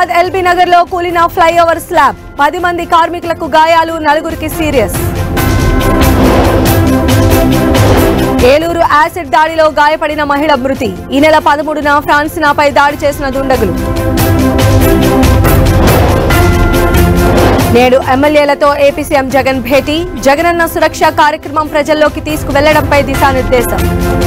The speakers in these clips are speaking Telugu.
హైదరాబాద్ ఎల్బీ నగర్ లో కూలిన ఫ్లైఓవర్ స్లాబ్ పది మంది కార్మికులకు గాయాలు నలుగురికి సీరియస్ ఏలూరు యాసిడ్ దాడిలో గాయపడిన మహిళ మృతి ఈ నెల పదమూడున ఫ్రాన్సినాపై దాడి చేసిన దుండగులు నేడు ఎమ్మెల్యేలతో ఏపీ సీఎం జగన్ భేటీ జగనన్న సురక్ష కార్యక్రమం ప్రజల్లోకి తీసుకువెళ్లడంపై దిశానిర్దేశం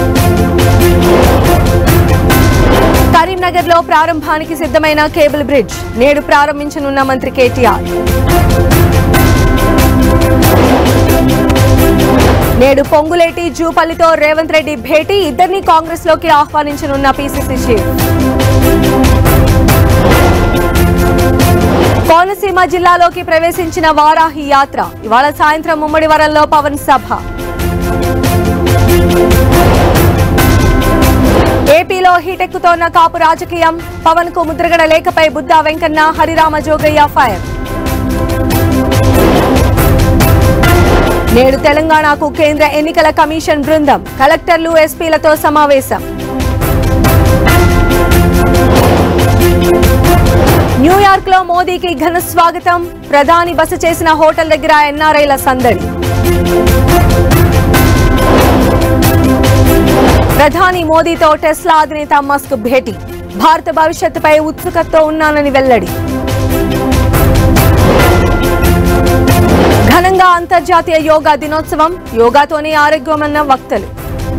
కరీంనగర్ లో ప్రారంభానికి సిద్ధమైన కేబుల్ బ్రిడ్జ్ నేడు ప్రారంభించనున్న మంత్రి కేటీఆర్ నేడు పొంగులేటి జూపల్లితో రేవంత్ రెడ్డి భేటీ ఇద్దరిని కాంగ్రెస్ లోకి ఆహ్వానించనున్న పీసీసీ చీఫ్ కోనసీమ జిల్లాలోకి ప్రవేశించిన వారాహి యాత్ర ఇవాళ సాయంత్రం ముమ్మడివరంలో పవన్ సభ ఏపీలో హీటెక్కుతోన్న కాపు రాజకీయం పవన్ కు ముద్రగడ లేఖపై బుద్దా వెంకన్న హరిరామ జోగయ్య ఫైర్ నేడు తెలంగాణకు కేంద్ర ఎన్నికల కమిషన్ బృందం కలెక్టర్లు ఎస్పీలతో సమావేశం న్యూయార్క్ లో మోదీకి ఘన స్వాగతం ప్రధాని బస చేసిన హోటల్ దగ్గర ఎన్ఆర్ఐల సందడి ప్రధాని మోదీతో టెస్లా అధినేత మస్క్ భేటీ భారత భవిష్యత్తుపై ఉత్సుకతతో ఉన్నానని వెల్లడి ఘనంగా అంతర్జాతీయ యోగా దినోత్సవం యోగాతోనే ఆరోగ్యమన్న వక్తలు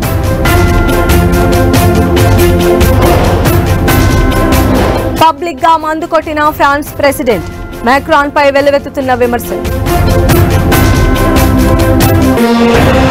పబ్లిక్ గా మందు కొట్టిన ఫ్రాన్స్ ప్రెసిడెంట్ మ్యాక్రాన్ పై వెల్లువెత్తుతున్న విమర్శలు